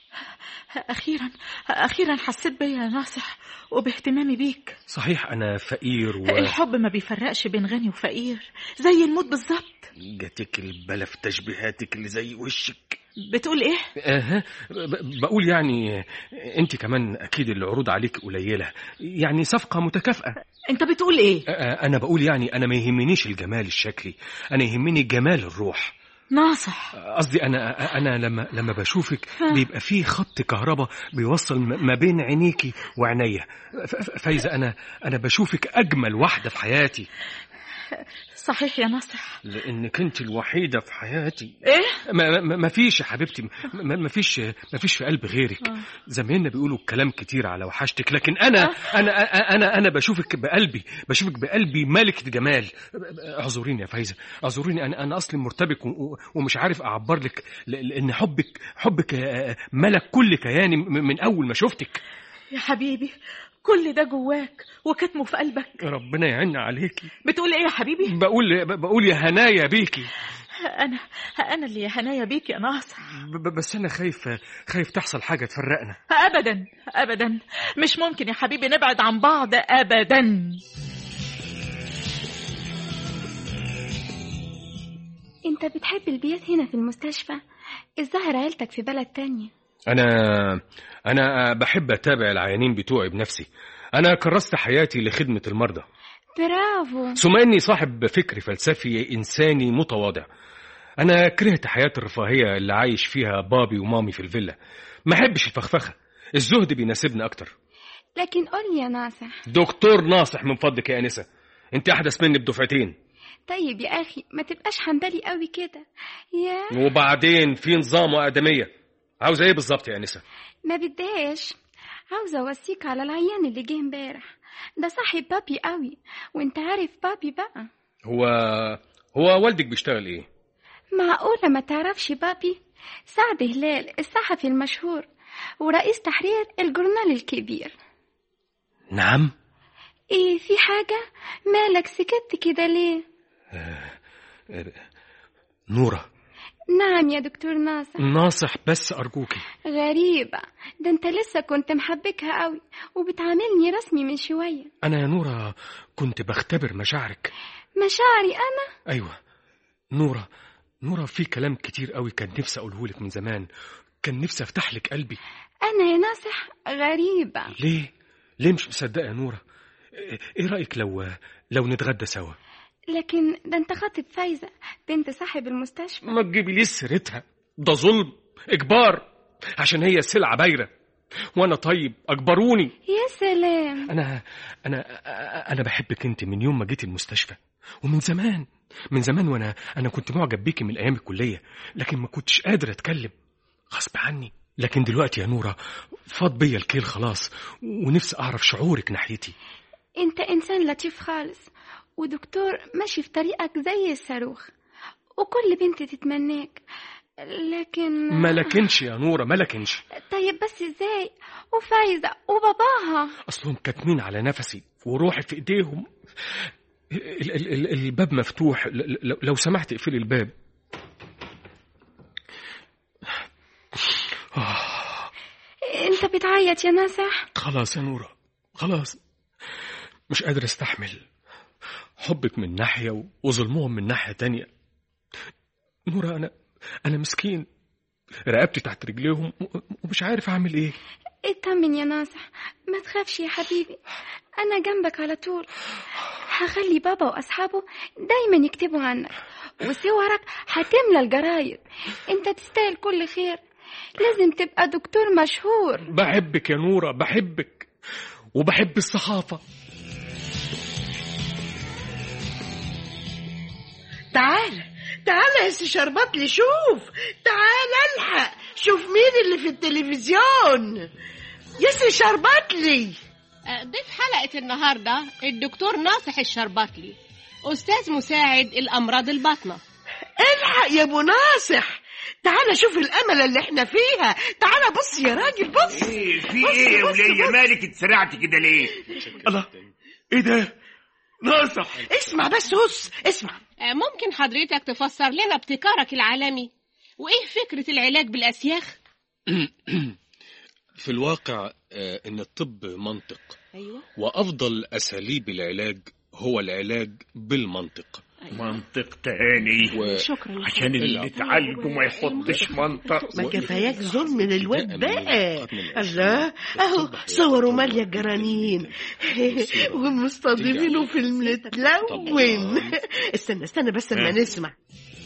اخيرا اخيرا حسيت بيا يا ناصح وباهتمامي بيك صحيح انا فقير و الحب ما بيفرقش بين غني وفقير زي الموت بالظبط جاتك البلا في تشبيهاتك اللي زي وشك بتقول ايه اها ب- بقول يعني آه، انت كمان اكيد العروض عليك قليله يعني صفقه متكافئه انت بتقول ايه آه، انا بقول يعني انا ما يهمنيش الجمال الشكلي انا يهمني جمال الروح ناصح قصدي انا انا لما لما بشوفك بيبقى في خط كهرباء بيوصل م- ما بين عينيكي وعينيا ف- ف- فايزه انا انا بشوفك اجمل واحده في حياتي صحيح يا ناصح لانك انت الوحيده في حياتي ايه ما, ما, ما فيش يا حبيبتي ما, ما فيش ما فيش في قلب غيرك آه. زمايلنا بيقولوا كلام كتير على وحشتك لكن انا انا انا انا بشوفك بقلبي بشوفك بقلبي ملكة جمال اعذريني يا فايزه اعذريني انا انا اصلي مرتبك و- و- ومش عارف اعبر لك ل- لان حبك حبك آه، ملك كل كياني م- من اول ما شفتك يا حبيبي كل ده جواك وكتمه في قلبك ربنا يعين عليكي بتقول ايه يا حبيبي بقول بقول يا هنايا بيكي انا انا اللي يا هنايا بيك يا ناصح ب- ب- بس انا خايف خايف تحصل حاجه تفرقنا ابدا ابدا مش ممكن يا حبيبي نبعد عن بعض ابدا انت بتحب البيات هنا في المستشفى الظاهر عيلتك في بلد تانية انا انا بحب اتابع العيانين بتوعي بنفسي انا كرست حياتي لخدمه المرضى برافو ثم اني صاحب فكر فلسفي انساني متواضع انا كرهت حياه الرفاهيه اللي عايش فيها بابي ومامي في الفيلا ما احبش الفخفخه الزهد بيناسبني اكتر لكن قول لي يا ناصح دكتور ناصح من فضلك يا انسه انت احدث مني بدفعتين طيب يا اخي ما تبقاش حنبلي قوي كده يا وبعدين في نظام وادميه عاوزه ايه بالظبط يا انسه ما بدهاش عاوزة أوصيك على العيان اللي جه امبارح ده صاحب بابي قوي وانت عارف بابي بقى هو هو والدك بيشتغل ايه معقولة ما تعرفش بابي سعد هلال الصحفي المشهور ورئيس تحرير الجورنال الكبير نعم ايه في حاجة مالك سكت كده ليه نوره نعم يا دكتور ناصر ناصح بس ارجوكي غريبة ده انت لسه كنت محبكها قوي وبتعاملني رسمي من شوية انا يا نوره كنت بختبر مشاعرك مشاعري انا ايوه نوره نوره في كلام كتير قوي كان نفسي اقوله لك من زمان كان نفسي افتح لك قلبي انا يا ناصح غريبة ليه ليه مش مصدقه يا نوره ايه رايك لو لو نتغدى سوا لكن ده انت خاطب فايزة بنت صاحب المستشفى ما تجيبي لي سيرتها ده ظلم اجبار عشان هي سلعه بايره وانا طيب اجبروني يا سلام انا انا انا بحبك انت من يوم ما جيت المستشفى ومن زمان من زمان وانا انا كنت معجب بيكي من ايام الكليه لكن ما كنتش قادر اتكلم غصب عني لكن دلوقتي يا نوره فاض بيا الكيل خلاص ونفسي اعرف شعورك ناحيتي انت انسان لطيف خالص ودكتور ماشي في طريقك زي الصاروخ وكل بنت تتمناك لكن ما لكنش يا نوره ما لكنش طيب بس ازاي وفايزة وباباها اصلهم كاتمين على نفسي وروحي في ايديهم ال- ال- ال- الباب مفتوح ل- ل- لو سمحت اقفلي الباب انت بتعيط يا ناسح خلاص يا نورة خلاص مش قادر استحمل حبك من ناحية وظلمهم من ناحية تانية نورة أنا أنا مسكين رقبتي تحت رجليهم ومش عارف أعمل إيه اطمن يا ناصح ما تخافش يا حبيبي انا جنبك على طول هخلي بابا واصحابه دايما يكتبوا عنك وصورك هتملى الجرايد انت تستاهل كل خير لازم تبقى دكتور مشهور بحبك يا نورة بحبك وبحب الصحافة تعال تعال يا سي شربطلي شوف تعال الحق شوف مين اللي في التلفزيون يا سي شربطلي ضيف حلقة النهاردة الدكتور ناصح الشربطلي أستاذ مساعد الأمراض الباطنة الحق يا ابو ناصح تعال شوف الامل اللي احنا فيها تعال بص يا راجل بص ايه في بص- ايه يا بص- ولية بص. مالك اتسرعت كده ليه الله ايه ده ناصح اسمع بس هس اسمع آه، ممكن حضرتك تفسر لنا ابتكارك العالمي وإيه فكرة العلاج بالأسياخ؟ في الواقع آه، إن الطب منطق أيوة وأفضل أساليب العلاج هو العلاج بالمنطق منطق تاني و... شكرا عشان اللي اتعالجوا ما يحطش منطق ما كفاياك ظلم من الواد بقى الله اهو صوروا مالية الجرانين ومستضيفينه في المتلون استنى استنى بس لما نسمع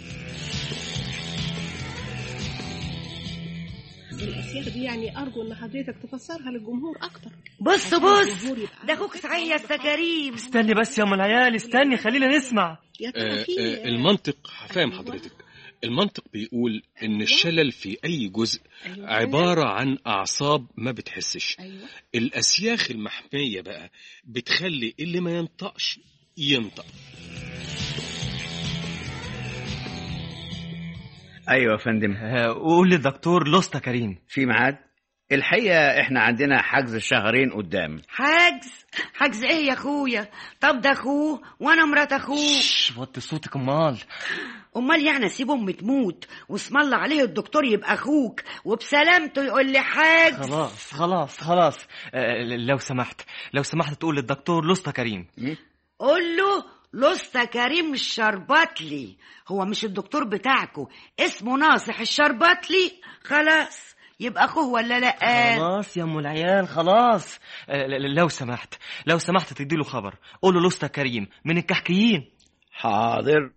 الأسياخ دي يعني أرجو إن حضرتك تفسرها للجمهور أكتر بص بص ده اخوك صحيح يا أستاذ كريم استني بس يا ام العيال استني خلينا نسمع يا آه، ترى في آه، المنطق هفهم حضرتك المنطق بيقول إن الشلل في أي جزء أيوة. عبارة عن أعصاب ما بتحسش أيوة. الأسياخ المحمية بقى بتخلي اللي ما ينطقش ينطق ايوه يا فندم قول للدكتور لوستا كريم في ميعاد الحقيقه احنا عندنا حجز شهرين قدام حجز حجز ايه يا اخويا طب ده اخوه وانا مرات اخوه وطي صوتك امال امال يعني اسيب امي تموت واسم الله عليه الدكتور يبقى اخوك وبسلامته يقول لي حاجز خلاص خلاص خلاص آه، لو سمحت لو سمحت تقول للدكتور لوستا كريم قول له لستا كريم الشربطلي هو مش الدكتور بتاعكو اسمه ناصح الشربطلي خلاص يبقى اخوه ولا لا خلاص يا ام العيال خلاص آه، ل- ل- لو سمحت لو سمحت تديله خبر قول له لوستا كريم من الكحكيين حاضر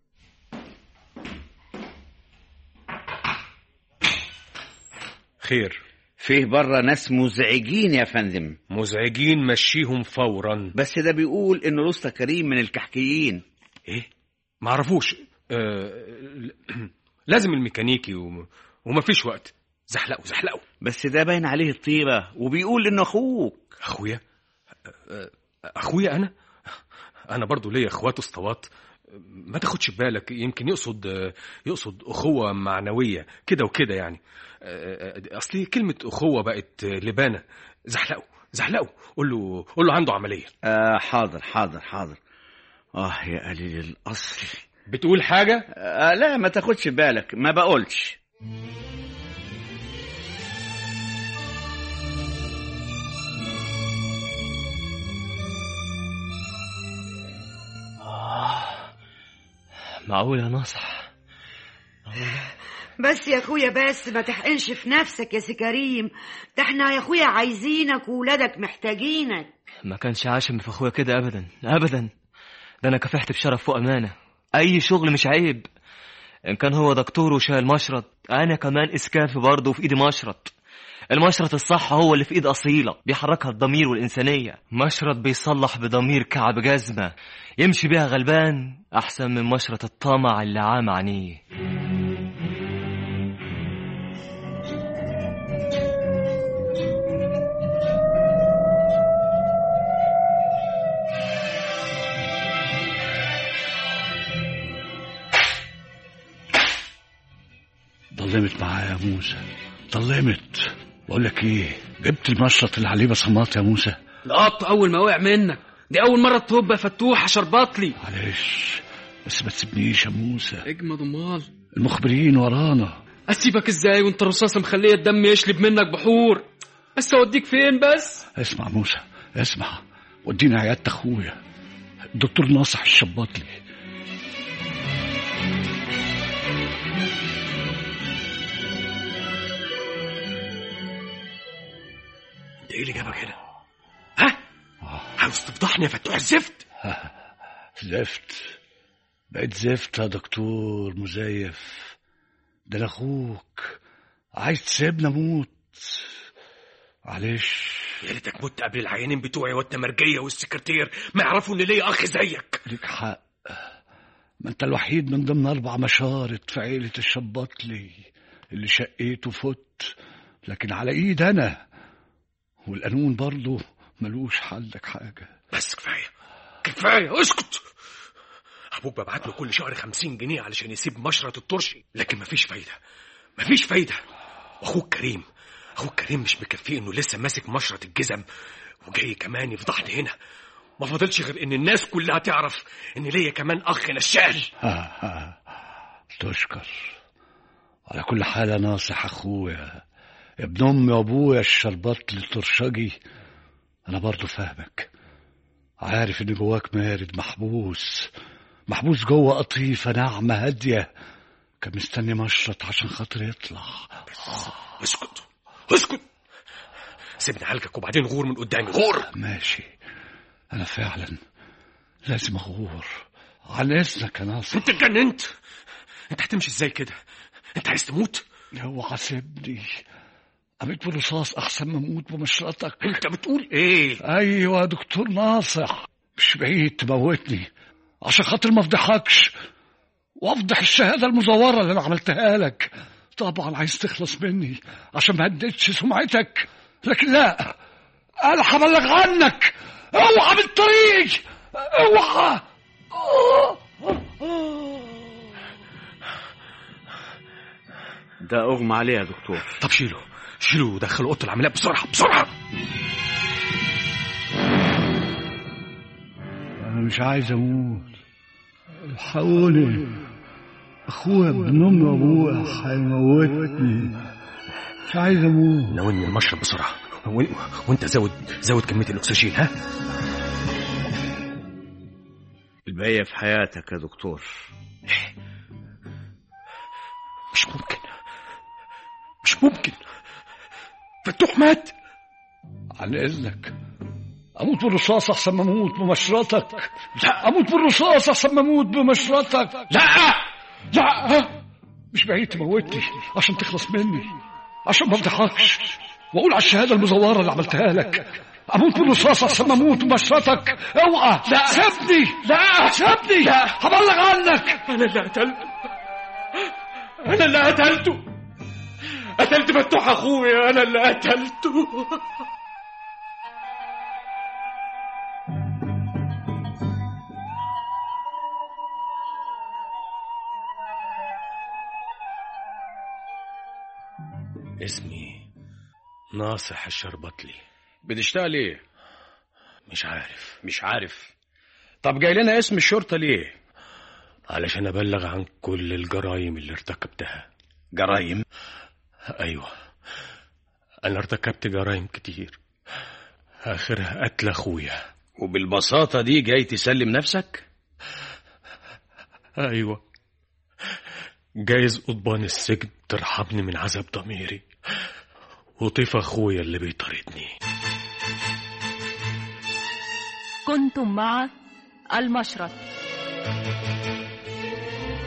خير فيه بره ناس مزعجين يا فندم مزعجين مشيهم فورا بس ده بيقول انه لسطى كريم من الكحكيين ايه معرفوش آه لازم الميكانيكي وم... ومفيش وقت زحلقوا زحلقوا بس ده باين عليه الطيبه وبيقول انه اخوك اخويا آه، اخويا انا انا برضو ليا اخوات اسطوات ما تاخدش بالك يمكن يقصد آه، يقصد اخوه معنويه كده وكده يعني آه، آه، اصلي كلمه اخوه بقت آه، لبانه زحلقوا زحلقوا قول له قول له عنده عمليه آه حاضر حاضر حاضر اه يا قليل الاصل بتقول حاجه آه لا ما تاخدش بالك ما بقولش معقول يا ناصح بس يا اخويا بس ما تحقنش في نفسك يا سي كريم ده احنا يا اخويا عايزينك وولادك محتاجينك ما كانش عاشم في اخويا كده ابدا ابدا ده انا كافحت بشرف وامانه اي شغل مش عيب ان كان هو دكتور وشايل مشرط انا كمان اسكافي برضه وفي ايدي مشرط المشرط الصح هو اللي في ايد اصيله بيحركها الضمير والانسانيه مشرط بيصلح بضمير كعب جزمه يمشي بيها غلبان احسن من مشرط الطمع اللي عام عينيه ضلمت معايا يا موسى ضلمت بقول لك ايه جبت المشرط اللي عليه بصمات يا موسى لقطته اول ما وقع منك دي اول مره تطب يا فتوح شربط لي معلش بس ما تسيبنيش يا موسى اجمد امال المخبرين ورانا اسيبك ازاي وانت الرصاصه مخليه الدم يشلب منك بحور بس اوديك فين بس اسمع موسى اسمع ودينا عيادة اخويا الدكتور ناصح الشباطلي انت ايه اللي جابك هنا؟ ها؟ عاوز تفضحني يا فتوح الزفت؟ زفت بقيت زفت يا دكتور مزيف ده انا اخوك عايز تسيبنا موت معلش يا ريتك مت قبل العيانين بتوعي والتمرجية والسكرتير ما يعرفوا ان ليا اخ زيك ليك حق ما انت الوحيد من ضمن اربع مشارط في عيلة الشباطلي اللي شقيته فت لكن على ايد انا والقانون برضه ملوش حلك حاجة بس كفاية كفاية اسكت ابوك ببعت له كل شهر خمسين جنيه علشان يسيب مشرط الترشي لكن مفيش فايدة مفيش فايدة واخوك كريم اخوك كريم مش مكفيه انه لسه ماسك مشرط الجزم وجاي كمان يفضحني هنا ما فاضلش غير ان الناس كلها تعرف ان ليا كمان اخ نشال ها ها تشكر على كل حال يا ناصح اخويا ابن امي وابويا الشربات الترشجي انا برضو فاهمك عارف ان جواك مارد محبوس محبوس جوه قطيفة ناعمة هادية كان مستني مشرط عشان خاطر يطلع اسكت اسكت سيبني عالجك وبعدين غور من قدامي غور ماشي انا فعلا لازم اغور عن اذنك يا ناصر انت اتجننت انت هتمشي ازاي كده انت عايز تموت اوعى سيبني اموت برصاص احسن ما اموت بمشرطك انت بتقول ايه ايوه يا دكتور ناصح مش بعيد تموتني عشان خاطر ما افضحكش وافضح الشهاده المزوره اللي انا عملتها لك طبعا عايز تخلص مني عشان ما هددش سمعتك لكن لا انا هبلغ عنك اوعى من الطريق اوعى ده اغمى عليه يا دكتور طب شيله شيله ودخله اوضه العمليات بسرعه بسرعه انا مش عايز اموت الحقوني اخويا ابن امي وابويا هيموتني مش عايز اموت ناولني المشرب بسرعه و... وانت زود زود كميه الاكسجين ها الباقية في حياتك يا دكتور مش ممكن مش ممكن فتوح مات عن اذنك اموت بالرصاص احسن ما اموت بمشرطك لا اموت بالرصاص احسن ما اموت بمشرطك لا لا مش بعيد تموتني عشان تخلص مني عشان ما افضحكش واقول على الشهاده المزوره اللي عملتها لك اموت بالرصاص احسن ما اموت بمشرطك اوعى لا سيبني لا سيبني لا هبلغ عنك انا اللي قتلت انا اللي قتلته قتلت فتوح اخويا انا اللي قتلته اسمي ناصح الشربطلي بتشتغل ايه؟ مش عارف مش عارف طب جاي لنا اسم الشرطة ليه؟ علشان ابلغ عن كل الجرائم اللي ارتكبتها جرايم؟ ايوه انا ارتكبت جرائم كتير اخرها قتل اخويا وبالبساطة دي جاي تسلم نفسك؟ ايوه جايز قضبان السجن ترحبني من عذاب ضميري وطيف اخويا اللي بيطاردني كنتم مع المشرط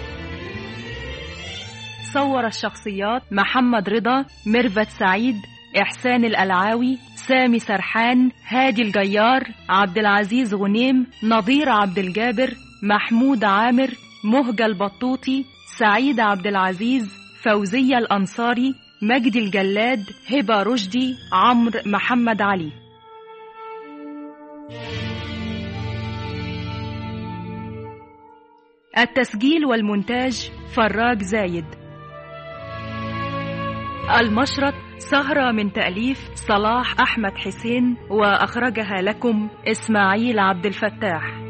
صور الشخصيات محمد رضا ميرفت سعيد إحسان الألعاوي سامي سرحان هادي الجيار عبد العزيز غنيم نظير عبد الجابر محمود عامر مهجة البطوطي سعيد عبد العزيز فوزية الأنصاري مجدي الجلاد هبة رشدي عمرو محمد علي التسجيل والمونتاج فراج زايد المشرط سهرة من تأليف صلاح أحمد حسين وأخرجها لكم إسماعيل عبد الفتاح